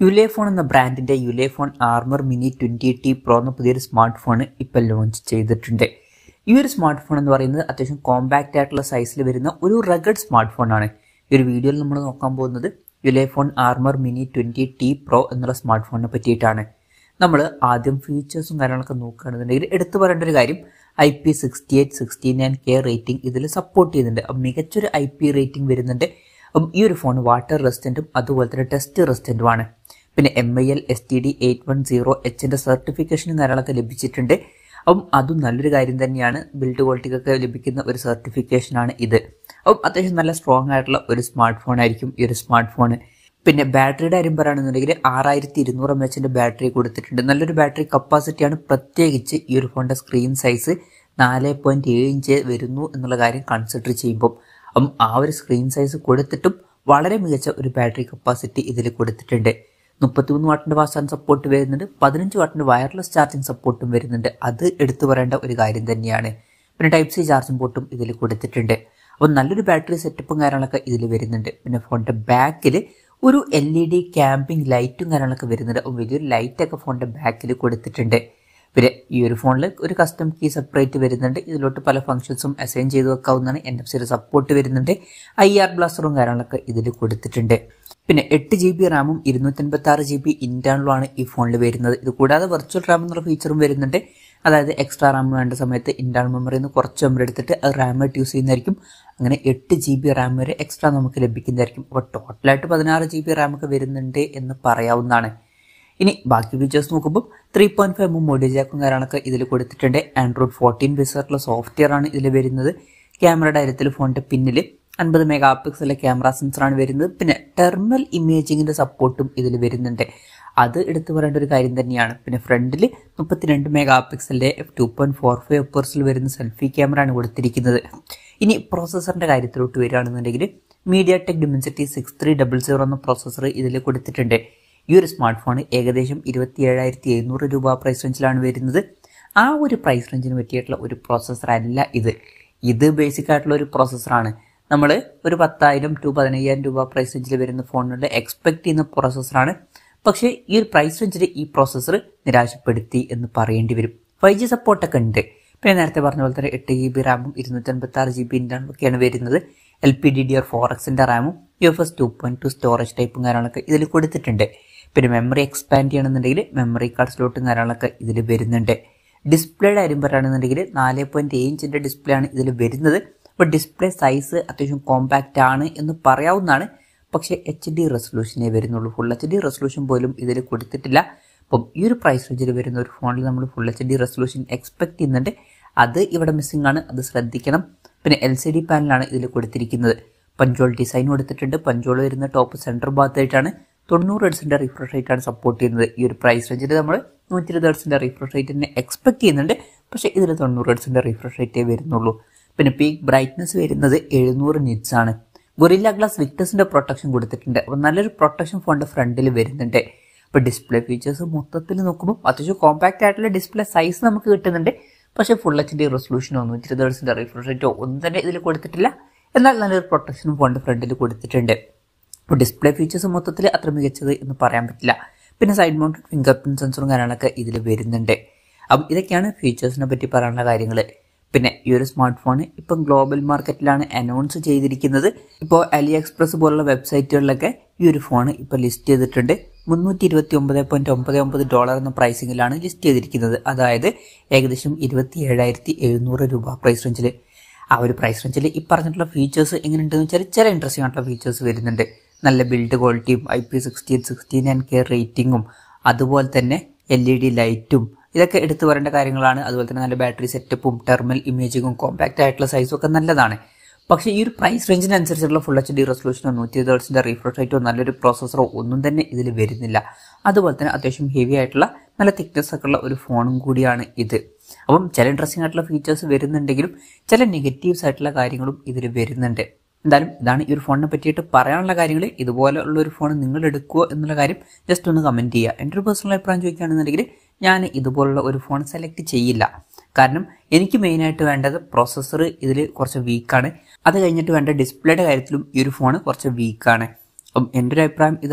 Ulefone എന്ന ബ്രാൻഡിന്റെ Ulefone Armor Mini twenty T Pro എന്ന പുതിയൊരു സ്മാർട്ട് ഫോൺ ഇപ്പം ലോഞ്ച് ചെയ്തിട്ടുണ്ട് ഈ ഒരു സ്മാർട്ട് ഫോൺ എന്ന് പറയുന്നത് അത്യാവശ്യം കോമ്പാക്റ്റ് ആയിട്ടുള്ള സൈസിൽ വരുന്ന ഒരു റഗഡ് സ്മാർട്ട് ഫോൺ ആണ് ഈ ഒരു വീഡിയോയിൽ നമ്മൾ നോക്കാൻ പോകുന്നത് Ulefone Armor Mini twenty T Pro എന്നുള്ള സ്മാർട്ട് ഫോണിനെ പറ്റിയിട്ടാണ് നമ്മൾ ആദ്യം ഫീച്ചേഴ്സും കാര്യങ്ങളൊക്കെ നോക്കുകയാണെന്നുണ്ടെങ്കിൽ എടുത്തു പറയേണ്ട ഒരു കാര്യം I P sixty eight sixty nine K rating ഇതിൽ സപ്പോർട്ട് ചെയ്യുന്നുണ്ട് അപ്പം മികച്ചൊരു ഐ പി റേറ്റിംഗ് വരുന്നുണ്ട് അപ്പം ഈ ഒരു ഫോൺ വാട്ടർ റെസിസ്റ്റൻറ്റും അതുപോലെ തന്നെ ടെസ്റ്റ് റെസിസ്റ്റൻറ്റുമാണ് പിന്നെ M I L S T D eight one zero എച്ചിൻ്റെ സർട്ടിഫിക്കേഷനും കാര്യങ്ങളൊക്കെ ലഭിച്ചിട്ടുണ്ട് അപ്പം അതും നല്ലൊരു കാര്യം തന്നെയാണ് ബിൽഡ് ക്വാളിറ്റിക്കൊക്കെ ലഭിക്കുന്ന ഒരു സർട്ടിഫിക്കേഷനാണ് ഇത് അപ്പം അത്യാവശ്യം നല്ല സ്ട്രോങ് ആയിട്ടുള്ള ഒരു സ്മാർട്ട് ഫോൺ ആയിരിക്കും ഈ ഒരു സ്മാർട്ട് ഫോൺ പിന്നെ ബാറ്ററിയുടെ കാര്യം പറയുകയാണെന്നുണ്ടെങ്കിൽ ആറായിരത്തി ഇരുന്നൂറ് എം എച്ചിൻ്റെ ബാറ്ററി കൊടുത്തിട്ടുണ്ട് നല്ലൊരു ബാറ്ററി കപ്പാസിറ്റിയാണ് പ്രത്യേകിച്ച് ഈ ഒരു ഫോണിൻ്റെ സ്ക്രീൻ സൈസ് നാല് പോയിൻറ്റ് ഏഴ് ഇഞ്ച് വരുന്നു എന്നുള്ള കാര്യം കൺസിഡർ ചെയ്യുമ്പോൾ അപ്പം ആ ഒരു സ്ക്രീൻ സൈസ് കൊടുത്തിട്ടും വളരെ മികച്ച ഒരു ബാറ്ററി കപ്പാസിറ്റി ഇതിൽ കൊടുത്തിട്ടുണ്ട് മുപ്പത്തിമൂന്ന് വാട്ടിൻ്റെ ഫാസ്റ്റ് സപ്പോർട്ട് വരുന്നുണ്ട് പതിനഞ്ച് വാട്ടിൻ്റെ വയർലെസ് ചാർജിങ് സപ്പോർട്ടും വരുന്നുണ്ട് അത് എടുത്തു പറയേണ്ട ഒരു കാര്യം തന്നെയാണ് പിന്നെ ടൈപ്പ് സി ചാർജിംഗ് പോർട്ടും ഇതിൽ കൊടുത്തിട്ടുണ്ട് അപ്പോൾ നല്ലൊരു ബാറ്ററി സെറ്റപ്പും കാര്യങ്ങളൊക്കെ ഇതിൽ വരുന്നുണ്ട് പിന്നെ ഫോണിൻ്റെ ബാക്കിൽ ഒരു എൽ ഇ ഡി ക്യാമ്പിംഗ് ലൈറ്റും കാര്യങ്ങളൊക്കെ വരുന്നുണ്ട് അപ്പോൾ വലിയൊരു ലൈറ്റൊക്കെ ഫോണിൻ്റെ ബാക്കിൽ കൊടുത്തിട്ടുണ്ട് പിന്നെ ഈ ഒരു ഫോണിൽ ഒരു കസ്റ്റം കീ സെപ്പറേറ്റ് വരുന്നുണ്ട് ഇതിലോട്ട് പല ഫംഗ്ഷൻസും അസൈൻ ചെയ്ത് വെക്കാവുന്നതാണ് എൻ എഫ് സിയുടെ സപ്പോർട്ട് വരുന്നുണ്ട് ഐ ആർ ബ്ലാസ്റ്ററും കാര്യങ്ങളൊക്കെ ഇതിൽ കൊടുത്തിട്ടുണ്ട് പിന്നെ എട്ട് ജി ബി റാമും ഇരുന്നൂറ്റൻപത്തി ആറ് ജി ബി ഇന്റേണലുമാണ് ഈ ഫോണിൽ വരുന്നത് ഇത് കൂടാതെ വെർച്വൽ റാം എന്നുള്ള ഫീച്ചറും വരുന്നുണ്ട് അതായത് എക്സ്ട്രാ റാം വേണ്ട സമയത്ത് ഇന്റേണൽ മെമ്മറിയിൽ നിന്ന് കുറച്ച് മെമ്മറി എടുത്തിട്ട് അത് റാമായിട്ട് യൂസ് ചെയ്യുന്നതായിരിക്കും അങ്ങനെ എട്ട് ജി ബി റാം വരെ എക്സ്ട്രാ നമുക്ക് ലഭിക്കുന്നതായിരിക്കും അപ്പോൾ ടോട്ടലായിട്ട് പതിനാറ് ജി ബി റാമൊക്കെ വരുന്നുണ്ട് എന്ന് പറയാവുന്നതാണ് ഇനി ബാക്കി ഫീച്ചേഴ്സ് നോക്കുമ്പോൾ ത്രീ പോയിന്റ് ഫൈവ് എം മോഡി ജാക്കും കാര്യങ്ങളൊക്കെ ഇതിൽ കൊടുത്തിട്ടുണ്ട് ആൻഡ്രോയിഡ് ഫോർട്ടീൻ ബേസായിട്ടുള്ള സോഫ്റ്റ്വെയർ ആണ് ഇതിൽ വരുന്നത് ക്യാമറയുടെ കാര്യത്തിൽ ഫോണിന്റെ പിന്നിൽ അൻപത് മെഗാ പിക്സലിലെ ക്യാമറ സെൻസറാണ് വരുന്നത് പിന്നെ ടെർമൽ ഇമേജിങ്ങിന്റെ സപ്പോർട്ടും ഇതിൽ വരുന്നുണ്ട് അത് എടുത്തു പറയേണ്ട ഒരു കാര്യം തന്നെയാണ് പിന്നെ ഫ്രണ്ടിൽ മുപ്പത്തിരണ്ട് മെഗാ പിക്സലിന്റെ F two point four five പേഴ്സിൽ വരുന്ന സെൽഫി ക്യാമറ ആണ് കൊടുത്തിരിക്കുന്നത് ഇനി പ്രോസസ്സറിന്റെ കാര്യത്തിലോട്ട് വരികയാണെന്നുണ്ടെങ്കിൽ MediaTek Dimensity six three double zero എന്ന പ്രോസസ്സർ ഇതിൽ കൊടുത്തിട്ടുണ്ട് ഈ ഒരു സ്മാർട്ട് ഫോൺ ഏകദേശം ഇരുപത്തി ഏഴായിരത്തി എഴുന്നൂറ് രൂപ പ്രൈസ് റേഞ്ചിലാണ് വരുന്നത് ആ ഒരു പ്രൈസ് റേഞ്ചിന് പറ്റിയിട്ടുള്ള ഒരു പ്രോസസ്സർ അല്ല ഇത് ഇത് ബേസിക് ആയിട്ടുള്ള ഒരു പ്രോസസ്സറാണ് നമ്മൾ ഒരു പത്തായിരം ടു പതിനയ്യായിരം രൂപ പ്രൈസ് റേഞ്ചിൽ വരുന്ന ഫോണുകളുടെ എക്സ്പെക്ട് ചെയ്യുന്ന പ്രോസസ്സറാണ് പക്ഷേ ഈ ഒരു പ്രൈസ് റേഞ്ചിൽ ഈ പ്രോസസ്സർ നിരാശപ്പെടുത്തി എന്ന് പറയേണ്ടി വരും ഫൈവ് ജി സപ്പോർട്ടൊക്കെ ഉണ്ട് പിന്നെ നേരത്തെ പറഞ്ഞ പോലെ തന്നെ എട്ട് ജി ബി റാമും ഇരുന്നൂറ്റൻപത്തി ആറ് ജി ബി ഒക്കെയാണ് വരുന്നത് L P D D R four എക്സിൻ്റെ റാമും U F S two point two storage ടൈപ്പും കാര്യങ്ങളൊക്കെ ഇതിൽ കൊടുത്തിട്ടുണ്ട് പിന്നെ മെമ്മറി എക്സ്പാൻഡ് ചെയ്യണമെന്നുണ്ടെങ്കിൽ മെമ്മറി കാർഡ് സ്ലോട്ടും കാര്യങ്ങളൊക്കെ ഇതിൽ വരുന്നുണ്ട് ഡിസ്പ്ലേയുടെ കാര്യം പറയുകയാണെന്നുണ്ടെങ്കിൽ നാല് പോയിന്റ് ഏഴ് ഇഞ്ചിൻ്റെ ഡിസ്പ്ലേ ആണ് ഇതിൽ വരുന്നത് അപ്പോൾ ഡിസ്പ്ലേ സൈസ് അത്യാവശ്യം കോമ്പാക്റ്റ് ആണ് എന്ന് പറയാവുന്നതാണ് പക്ഷേ എച്ച് ഡി റെസൊല്യൂഷനേ വരുന്നുള്ളൂ ഫുൾ എച്ച് ഡി റെസൊല്യൂഷൻ പോലും ഇതിൽ കൊടുത്തിട്ടില്ല അപ്പം ഈ ഒരു പ്രൈസ് റേഞ്ചിൽ വരുന്ന ഒരു ഫോണിൽ നമ്മൾ full H D resolution expect ചെയ്യുന്നുണ്ട് അത് ഇവിടെ മിസ്സിംഗ് ആണ് അത് ശ്രദ്ധിക്കണം പിന്നെ എൽ സി ഡി പാനലാണ് ഇതിൽ കൊടുത്തിരിക്കുന്നത് പഞ്ചോൾ ഡിസൈൻ കൊടുത്തിട്ടുണ്ട് പഞ്ചോൾ വരുന്ന ടോപ്പ് സെൻറ്റർ ഭാഗത്തായിട്ടാണ് തൊണ്ണൂറ് ഹെഡ്സിൻ്റെ റിഫ്രഷ് റേറ്റ് ആണ് സപ്പോർട്ട് ചെയ്യുന്നത് ഈ ഒരു പ്രൈസ് റേഞ്ചിൽ നമ്മൾ നൂറ്റി ഇരുപത് ഹെഡ്സിൻ്റെ റിഫ്രഷ് റേറ്റിനെ എക്സ്പെക്ട് ചെയ്യുന്നുണ്ട് പക്ഷേ ഇതിൽ തൊണ്ണൂറ് ഹെഡ്സിൻ്റെ റിഫ്രഷ് റേറ്റേ വരുന്നുള്ളൂ പിന്നെ പീക്ക് ബ്രൈറ്റ്നസ് വരുന്നത് എഴുന്നൂറ് നിറ്റ്സ് ആണ് ഗൊറില്ല ഗ്ലാസ് വിക്ടസിൻ്റെ പ്രൊട്ടക്ഷൻ കൊടുത്തിട്ടുണ്ട് അപ്പോൾ നല്ലൊരു പ്രൊട്ടക്ഷൻ ഫോണിൻ്റെ ഫ്രണ്ടിൽ വരുന്നുണ്ട് അപ്പോൾ ഡിസ്പ്ലേ ഫീച്ചേഴ്സ് മൊത്തത്തിൽ നോക്കുമ്പോൾ അത്യാവശ്യം കോമ്പാക്റ്റ് ആയിട്ടുള്ള ഡിസ്പ്ലേ സൈസ് നമുക്ക് കിട്ടുന്നുണ്ട് പക്ഷേ ഫുൾ എച്ച് ഡി റെസൊല്യൂഷനോ നൂറ്റി ഇരുപത് ഹെഡ്സിൻ്റെ റിഫ്രഷ് റേറ്റോ ഒന്നും തന്നെ ഇതിൽ കൊടുത്തിട്ടില്ല എന്നാൽ നല്ലൊരു പ്രൊട്ടക്ഷനും ഫോണിൻ്റെ ഫ്രണ്ടിൽ കൊടുത്തിട്ടുണ്ട് അപ്പോൾ ഡിസ്പ്ലേ ഫീച്ചേഴ്സ് മൊത്തത്തിൽ അത്ര മികച്ചത് എന്ന് പറയാൻ പറ്റില്ല പിന്നെ സൈഡ് മൗണ്ടഡ് ഫിംഗർ പ്രിന്റ് സെൻസറും കാര്യങ്ങളൊക്കെ ഇതിൽ വരുന്നുണ്ട് അപ്പം ഇതൊക്കെയാണ് ഫീച്ചേഴ്സിനെ പറ്റി പറയാനുള്ള കാര്യങ്ങൾ പിന്നെ ഈ ഒരു സ്മാർട്ട് ഫോൺ ഇപ്പം ഗ്ലോബൽ മാർക്കറ്റിലാണ് അനൗൺസ് ചെയ്തിരിക്കുന്നത് ഇപ്പോൾ അലി എക്സ്പ്രസ് പോലുള്ള വെബ്സൈറ്റുകളിലൊക്കെ ഈ ഒരു ഫോൺ ഇപ്പോൾ ലിസ്റ്റ് ചെയ്തിട്ടുണ്ട് മുന്നൂറ്റി ഇരുപത്തി ഒമ്പത് പോയിന്റ് ഒമ്പത് ഒമ്പത് ഡോളർ എന്ന പ്രൈസിങ്ങിലാണ് ലിസ്റ്റ് ചെയ്തിരിക്കുന്നത് അതായത് ഏകദേശം ഇരുപത്തി ഏഴായിരത്തി എഴുന്നൂറ് രൂപ പ്രൈസ് റേഞ്ചിൽ ആ ഒരു പ്രൈസ് റേഞ്ചിൽ ഈ പറഞ്ഞിട്ടുള്ള ഫീച്ചേഴ്സ് എങ്ങനെയുണ്ടെന്ന് വെച്ചാൽ ചില ഇൻട്രസ്റ്റിംഗ് ആയിട്ടുള്ള ഫീച്ചേഴ്സ് വരുന്നുണ്ട് നല്ല ബിൽഡ് ക്വാളിറ്റിയും I P sixty sixty nine K റേറ്റിംഗും അതുപോലെ തന്നെ എൽ ഇ ഡി ലൈറ്റും ഇതൊക്കെ എടുത്തു പറയേണ്ട കാര്യങ്ങളാണ് അതുപോലെ തന്നെ നല്ല ബാറ്ററി സെറ്റപ്പും ടെർമൽ ഇമേജിങ്ങും കോമ്പാക്റ്റ് ആയിട്ടുള്ള സൈസും ഒക്കെ നല്ലതാണ് പക്ഷേ ഈ ഒരു പ്രൈസ് റേഞ്ചിനനുസരിച്ചുള്ള ഫുൾ എച്ച് ഡി റെസൊല്യൂഷനോ നൂറ്റി ഇരുപത് ഹെർട്സിന്റെ റീഫ്രഷ് റേറ്റോ നല്ലൊരു പ്രോസസ്സറോ ഒന്നും തന്നെ ഇതിൽ വരുന്നില്ല അതുപോലെ തന്നെ അത്യാവശ്യം ഹെവി ആയിട്ടുള്ള നല്ല തിക്നെസ് ഒക്കെ ഉള്ള ഒരു ഫോണും കൂടിയാണ് ഇത് അപ്പം ചില ഇൻട്രസ്റ്റിംഗ് ആയിട്ടുള്ള ഫീച്ചേഴ്സ് വരുന്നുണ്ടെങ്കിലും ചില നെഗറ്റീവ്സ് ആയിട്ടുള്ള കാര്യങ്ങളും ഇതിൽ വരുന്നുണ്ട് എന്തായാലും ഇതാണ് ഈ ഒരു ഫോണിനെ പറ്റിയിട്ട് പറയാനുള്ള കാര്യങ്ങൾ ഇതുപോലെയുള്ള ഒരു ഫോൺ നിങ്ങൾ എടുക്കുമോ എന്നുള്ള കാര്യം ജസ്റ്റ് ഒന്ന് കമൻറ്റ് ചെയ്യുക എൻ്റെ ഒരു പേഴ്സണൽ അഭിപ്രായം ചോദിക്കുകയാണെന്നുണ്ടെങ്കിൽ ഞാൻ ഇതുപോലുള്ള ഒരു ഫോൺ സെലക്ട് ചെയ്യില്ല കാരണം എനിക്ക് മെയിനായിട്ട് വേണ്ടത് പ്രോസസ്സർ ഇതിൽ കുറച്ച് വീക്കാണ് അത് കഴിഞ്ഞിട്ട് വേണ്ട ഡിസ്പ്ലേയുടെ കാര്യത്തിലും ഈ ഒരു ഫോൺ കുറച്ച് വീക്കാണ് അപ്പം എൻ്റെ ഒരു അഭിപ്രായം ഇതാണ്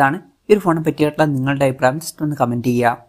ഈ ഒരു ഫോണിനെ പറ്റിയിട്ടുള്ള നിങ്ങളുടെ അഭിപ്രായം ജസ്റ്റ് ഒന്ന് കമൻറ്റ് ചെയ്യുക